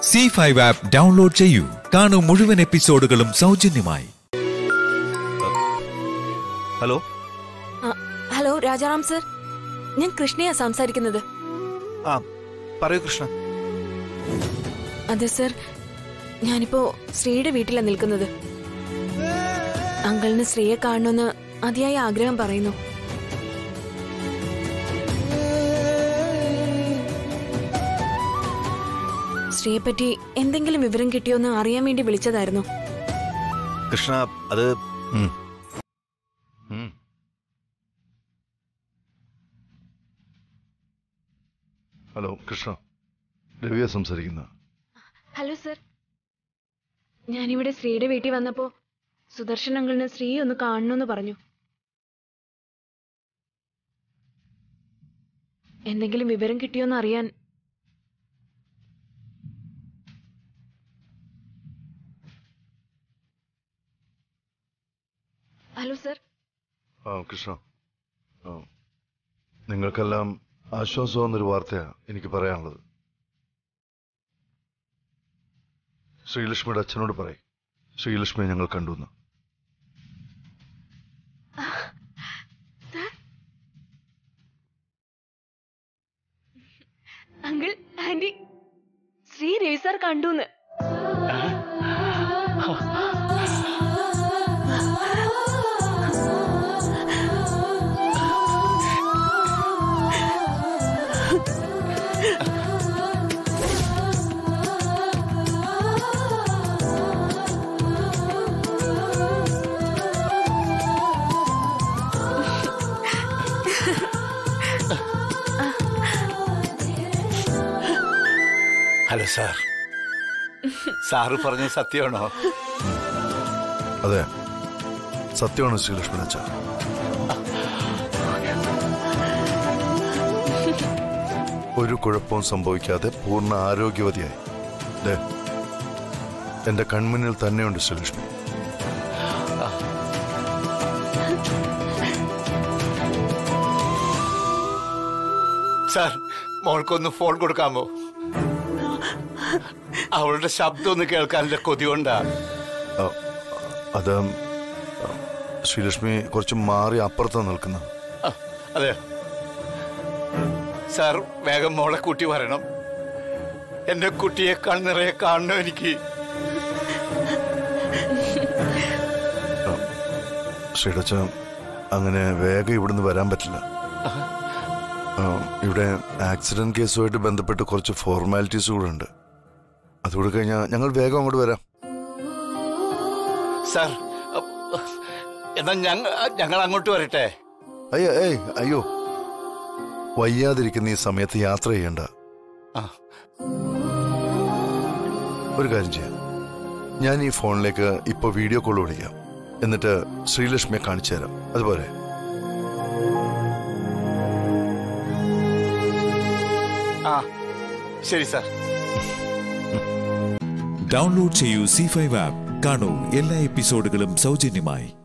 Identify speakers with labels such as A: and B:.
A: C five app download ചെയ്യൂ കാണൂ മുഴുവൻ എപ്പിസോഡുകളും സൗജന്യമായി
B: ഹലോ
C: ആ, ഹലോ രാജാറാം സർ ഞാൻ കൃഷ്ണയാ സംസാരിക്കുന്നത്
B: ആ പറയൂ കൃഷ്ണ
C: അതെ സർ ഞാനിപ്പോ ശ്രീയുടെ വീട്ടിലാ നിൽക്കുന്നത് അങ്കിളിന് ശ്രീയെ കാണണമെന്ന് അതിയായ ആഗ്രഹം പറയുന്നു ശ്രീയെ പറ്റി എന്തെങ്കിലും വിവരം കിട്ടിയോന്ന് അറിയാൻ വേണ്ടി വിളിച്ചതായിരുന്നു
B: കൃഷ്ണ അത് ഉം. ഉം.
D: ഹലോ കൃഷ്ണ രവിയ സംസാരിക്കുന്ന
C: ഹലോ സർ ഞാനിവിടെ ശ്രീയുടെ വീട്ടിൽ വന്നപ്പോ സുദർശൻ അങ്കിളിന് ശ്രീ ഒന്ന് കാണണമെന്ന് പറഞ്ഞു എന്തെങ്കിലും വിവരം കിട്ടിയോന്ന് അറിയാൻ ഹലോ സർ
D: ആ കൃഷ്ണ ആ നിങ്ങൾക്കെല്ലാം ആശ്വാസമെന്നൊരു വാർത്തയാണ് എനിക്ക് പറയാനുള്ളത് ശ്രീലക്ഷ്മിയുടെ അച്ഛനോട് പറയും ശ്രീലക്ഷ്മിയെ ഞങ്ങൾ കണ്ടു എന്ന്
C: uncle aunty Shri Ravi sir കണ്ടുന്ന്
E: ഹലോ സാർ സാറ് പറഞ്ഞ സത്യമാണോ
D: അതെ സത്യമാണ് ശ്രീലക്ഷ്മിയുടെ അച്ഛൻ ഒരു കുഴപ്പവും സംഭവിക്കാതെ പൂർണ്ണ ആരോഗ്യവതിയായി ദേ, എന്റെ കൺമുന്നിൽ തന്നെയുണ്ട് ശ്രീലക്ഷ്മി
E: സാർ മോൾക്കൊന്ന് ഫോൺ കൊടുക്കാമോ അവളുടെ ശബ്ദം ഒന്ന് കേൾക്കാനുള്ള കൊതി കൊണ്ടാ
D: ആ, അത് ആ, ശ്രീലക്ഷ്മി കുറച്ച് മാറി അപ്പുറത്താണ് നിൽക്കുന്നത്
E: ആ, അതെ സാർ വേഗം മോളെ കൂട്ടി വരണം എന്റെ കുട്ടിയേക്കാൾ നിറയെ കാണണം എനിക്ക്
D: ശ്രീടച്ച അങ്ങനെ വേഗം ഇവിടുന്ന് വരാൻ പറ്റില്ല ആ, ഇവിടെ ആക്സിഡന്റ് കേസുമായിട്ട് ബന്ധപ്പെട്ട് കുറച്ച് ഫോർമാലിറ്റീസ് കൂടെ ഉണ്ട് അതുകൂടെ കഴിഞ്ഞാൽ ഞങ്ങൾ വേഗം അങ്ങോട്ട് വരാം
E: സാർ എന്നാ ഞങ്ങൾ ഞങ്ങൾ അങ്ങോട്ട് വരട്ടെ
D: അയ്യോ ഏയ് അയ്യോ വയ്യാതിരിക്കുന്ന ഈ സമയത്ത് യാത്ര ചെയ്യണ്ട
E: ആ.
D: ഒരു കാര്യം ചെയ്യാം ഞാൻ ഈ ഫോണിലേക്ക് ഇപ്പോൾ വീഡിയോ കോൾ വിളിക്കാം എന്നിട്ട് ശ്രീലക്ഷ്മിയെ കാണിച്ചു തരാം അതുപോലെ
E: ആ ശരി സാർ
A: ഡൗൺലോഡ് ചെയ്യൂ സി ഫൈവ് ആപ്പ് കാണൂ എല്ലാ എപ്പിസോഡുകളും സൗജന്യമായി